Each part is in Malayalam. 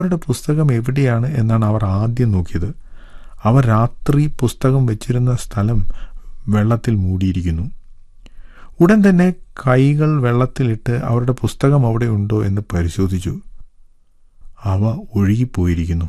അവരുടെ പുസ്തകം എവിടെയാണ് എന്നാണ് അവർ ആദ്യം നോക്കിയത് അവർ രാത്രി പുസ്തകം വെച്ചിരുന്ന സ്ഥലം വെള്ളത്തിൽ മൂടിയിരിക്കുന്നു ഉടൻ തന്നെ കൈകൾ വെള്ളത്തിലിട്ട് അവരുടെ പുസ്തകം അവിടെ ഉണ്ടോ എന്ന് പരിശോധിച്ചു അവ ഒഴുകിപ്പോയിരിക്കുന്നു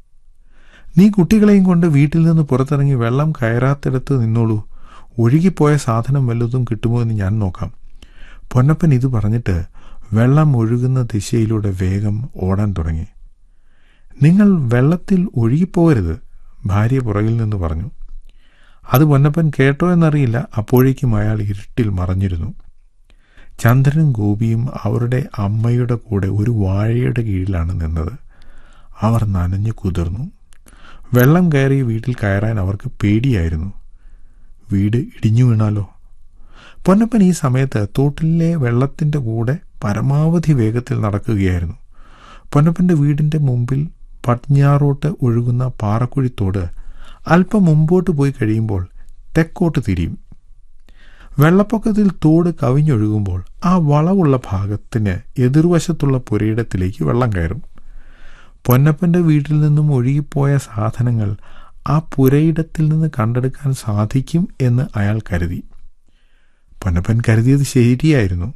നീ കുട്ടികളെയും കൊണ്ട് വീട്ടിൽ നിന്ന് പുറത്തിറങ്ങി വെള്ളം കയറാത്തിടത്ത് നിന്നോളൂ ഒഴുകിപ്പോയ സാധനം വല്ലതും കിട്ടുമോ എന്ന് ഞാൻ നോക്കാം പൊന്നപ്പൻ ഇത് പറഞ്ഞിട്ട് വെള്ളം ഒഴുകുന്ന ദിശയിലൂടെ വേഗം ഓടാൻ തുടങ്ങി നിങ്ങൾ വെള്ളത്തിൽ ഒഴുകിപ്പോകരുത് ഭാര്യ പുറകിൽ നിന്ന് പറഞ്ഞു അത് പൊന്നപ്പൻ കേട്ടോ എന്നറിയില്ല അപ്പോഴേക്കും അയാൾ ഇരുട്ടിൽ മറഞ്ഞിരുന്നു ചന്ദ്രനും ഗോപിയും അവരുടെ അമ്മയുടെ കൂടെ ഒരു വാഴയുടെ കീഴിലാണ് നിന്നത് അവർ നനഞ്ഞു കുതിർന്നു വെള്ളം കയറി വീട്ടിൽ കയറാൻ അവർക്ക് പേടിയായിരുന്നു വീട് ഇടിഞ്ഞു വീണാലോ പൊന്നപ്പൻ ഈ സമയത്ത് തോട്ടിലെ വെള്ളത്തിൻ്റെ കൂടെ പരമാവധി വേഗത്തിൽ നടക്കുകയായിരുന്നു പൊന്നപ്പൻ്റെ വീടിൻ്റെ മുമ്പിൽ പടിഞ്ഞാറോട്ട് ഒഴുകുന്ന പാറക്കുഴിത്തോട് അല്പം മുമ്പോട്ട് പോയി കഴിയുമ്പോൾ തെക്കോട്ട് തിരിയും വെള്ളപ്പൊക്കത്തിൽ തോട് കവിഞ്ഞൊഴുകുമ്പോൾ ആ വളവുള്ള ഭാഗത്തിന് എതിർവശത്തുള്ള പുരയിടത്തിലേക്ക് വെള്ളം കയറും പൊന്നപ്പൻ്റെ വീട്ടിൽ നിന്നും ഒഴുകിപ്പോയ സാധനങ്ങൾ ആ പുരയിടത്തിൽ നിന്ന് കണ്ടെടുക്കാൻ സാധിക്കും എന്ന് അയാൾ കരുതി പൊന്നപ്പൻ കരുതിയത് ശരിയായിരുന്നു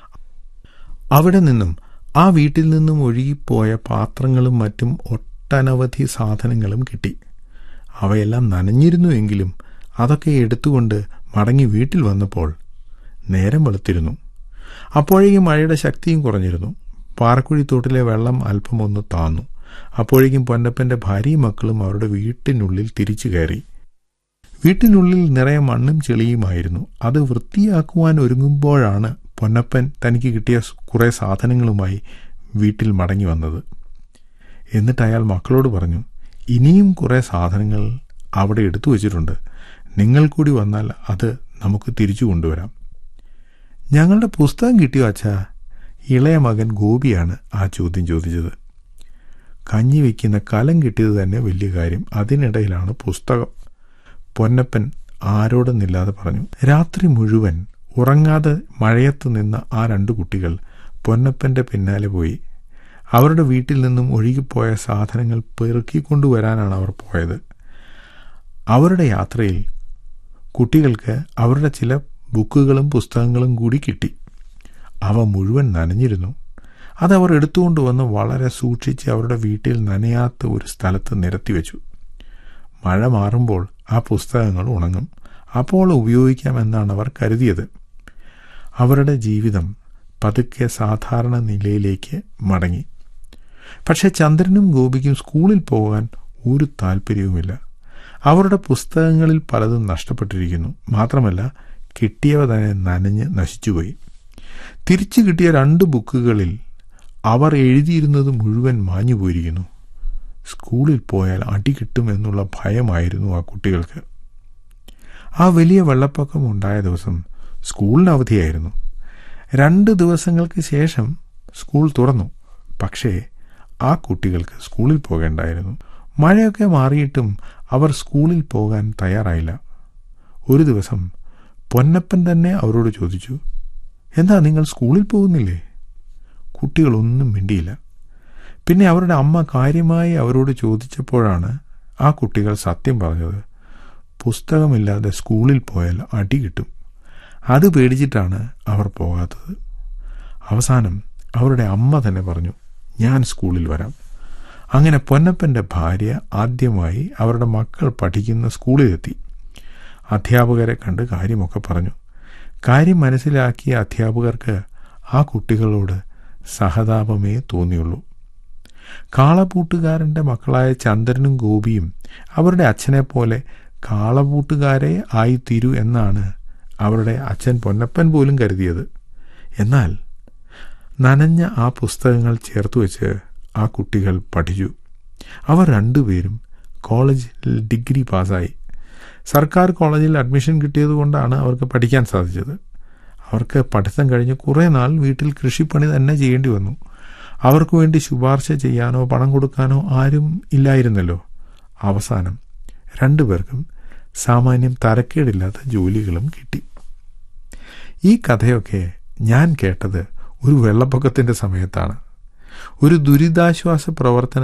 അവിടെ നിന്നും ആ വീട്ടിൽ നിന്നും ഒഴുകിപ്പോയ പാത്രങ്ങളും മറ്റും ഒട്ടനവധി സാധനങ്ങളും കിട്ടി അവയെല്ലാം നനഞ്ഞിരുന്നുവെങ്കിലും അതൊക്കെ എടുത്തുകൊണ്ട് മടങ്ങി വീട്ടിൽ വന്നപ്പോൾ നേരം വെളുത്തിരുന്നു അപ്പോഴേക്കും മഴയുടെ ശക്തിയും കുറഞ്ഞിരുന്നു പാറക്കുഴി തോട്ടിലെ വെള്ളം അല്പം ഒന്ന് താന്നു അപ്പോഴേക്കും പൊന്നപ്പന്റെ ഭാര്യയും മക്കളും അവരുടെ വീട്ടിനുള്ളിൽ തിരിച്ചു കയറി വീട്ടിനുള്ളിൽ നിറയെ മണ്ണും ചെളിയുമായിരുന്നു അത് വൃത്തിയാക്കുവാൻ ഒരുങ്ങുമ്പോഴാണ് പൊന്നപ്പൻ തനിക്ക് കിട്ടിയ കുറേ സാധനങ്ങളുമായി വീട്ടിൽ മടങ്ങി വന്നത് എന്നിട്ട് അയാൾ മക്കളോട് പറഞ്ഞു ഇനിയും കുറേ സാധനങ്ങൾ അവിടെ എടുത്തു വച്ചിട്ടുണ്ട് നിങ്ങൾ കൂടി വന്നാൽ അത് നമുക്ക് തിരിച്ചു കൊണ്ടുവരാം ഞങ്ങളുടെ പുസ്തകം കിട്ടിയോ അച്ഛാ ഇളയ മകൻ ഗോപിയാണ് ആ ചോദ്യം ചോദിച്ചത് കഞ്ഞി വയ്ക്കുന്ന കലം കിട്ടിയത് തന്നെ വലിയ കാര്യം അതിനിടയിലാണ് പുസ്തകം പൊന്നപ്പൻ ആരോടെന്നില്ലാതെ പറഞ്ഞു രാത്രി മുഴുവൻ ഉറങ്ങാതെ മഴയത്ത് നിന്ന ആ രണ്ടു കുട്ടികൾ പൊന്നപ്പന്റെ പിന്നാലെ പോയി അവരുടെ വീട്ടിൽ നിന്നും ഒഴുകിപ്പോയ സാധനങ്ങൾ പെറുക്കിക്കൊണ്ടുവരാനാണ് അവർ പോയത് അവരുടെ യാത്രയിൽ കുട്ടികൾക്ക് അവരുടെ ചില ബുക്കുകളും പുസ്തകങ്ങളും കൂടി കിട്ടി അവ മുഴുവൻ നനഞ്ഞിരുന്നു അതവർ എടുത്തുകൊണ്ട് വന്ന് വളരെ സൂക്ഷിച്ച് അവരുടെ വീട്ടിൽ നനയാത്ത ഒരു സ്ഥലത്ത് നിരത്തിവെച്ചു മഴ മാറുമ്പോൾ ആ പുസ്തകങ്ങൾ ഉണങ്ങും അപ്പോൾ ഉപയോഗിക്കാമെന്നാണ് അവർ കരുതിയത് അവരുടെ ജീവിതം പതുക്കെ സാധാരണ നിലയിലേക്ക് മടങ്ങി പക്ഷെ ചന്ദ്രനും ഗോപിക്കും സ്കൂളിൽ പോകാൻ ഒരു താല്പര്യവുമില്ല അവരുടെ പുസ്തകങ്ങളിൽ പലതും നഷ്ടപ്പെട്ടിരിക്കുന്നു മാത്രമല്ല കിട്ടിയവ തന്നെ നനഞ്ഞ് നശിച്ചുപോയി തിരിച്ചു കിട്ടിയ രണ്ട് ബുക്കുകളിൽ അവർ എഴുതിയിരുന്നത് മുഴുവൻ മാഞ്ഞു പോയിരിക്കുന്നു സ്കൂളിൽ പോയാൽ അടി കിട്ടുമെന്നുള്ള ഭയമായിരുന്നു ആ കുട്ടികൾക്ക് ആ വലിയ വെള്ളപ്പൊക്കം ഉണ്ടായ ദിവസം സ്കൂളിന് അവധിയായിരുന്നു രണ്ട് ദിവസങ്ങൾക്ക് ശേഷം സ്കൂൾ തുറന്നു പക്ഷേ ആ കുട്ടികൾക്ക് സ്കൂളിൽ പോകേണ്ടായിരുന്നു മഴയൊക്കെ മാറിയിട്ടും അവർ സ്കൂളിൽ പോകാൻ തയ്യാറായില്ല ഒരു ദിവസം പൊന്നപ്പൻ തന്നെ അവരോട് ചോദിച്ചു എന്താ നിങ്ങൾ സ്കൂളിൽ പോകുന്നില്ലേ കുട്ടികളൊന്നും മിണ്ടിയില്ല പിന്നെ അവരുടെ അമ്മ കാര്യമായി അവരോട് ചോദിച്ചപ്പോഴാണ് ആ കുട്ടികൾ സത്യം പറഞ്ഞത് പുസ്തകമില്ലാതെ സ്കൂളിൽ പോയാൽ അടി കിട്ടും അത് പേടിച്ചിട്ടാണ് അവർ പോകാത്തത് അവസാനം അവരുടെ അമ്മ തന്നെ പറഞ്ഞു ഞാൻ സ്കൂളിൽ വരാം അങ്ങനെ പൊന്നപ്പൻ്റെ ഭാര്യ ആദ്യമായി അവരുടെ മക്കൾ പഠിക്കുന്ന സ്കൂളിലെത്തി അധ്യാപകരെ കണ്ട് കാര്യമൊക്കെ പറഞ്ഞു കാര്യം മനസ്സിലാക്കിയ അധ്യാപകർക്ക് ആ കുട്ടികളോട് സഹതാപമേ തോന്നിയുള്ളൂ കാളപൂട്ടുകാരൻ്റെ മക്കളായ ചന്ദ്രനും ഗോപിയും അവരുടെ അച്ഛനെ പോലെ കാളപൂട്ടുകാരെ ആയിത്തീരൂ എന്നാണ് അവരുടെ അച്ഛൻ പൊന്നപ്പൻ പോലും കരുതിയത് എന്നാൽ നനഞ്ഞ ആ പുസ്തകങ്ങൾ ചേർത്ത് വെച്ച് ആ കുട്ടികൾ പഠിച്ചു അവർ രണ്ടുപേരും കോളേജിൽ ഡിഗ്രി പാസ്സായി സർക്കാർ കോളേജിൽ അഡ്മിഷൻ കിട്ടിയതുകൊണ്ടാണ് അവർക്ക് പഠിക്കാൻ സാധിച്ചത് അവർക്ക് പഠിത്തം കഴിഞ്ഞ് കുറേ നാൾ വീട്ടിൽ കൃഷിപ്പണി തന്നെ ചെയ്യേണ്ടി വന്നു അവർക്ക് വേണ്ടി ശുപാർശ ചെയ്യാനോ പണം കൊടുക്കാനോ ആരും ഇല്ലായിരുന്നല്ലോ അവസാനം രണ്ടുപേർക്കും സാമാന്യം തരക്കേടില്ലാത്ത ജോലികളും കിട്ടി ഈ കഥയൊക്കെ ഞാൻ കേട്ടത് ഒരു വെള്ളപ്പൊക്കത്തിൻ്റെ സമയത്താണ് ഒരു ദുരിതാശ്വാസ പ്രവർത്തന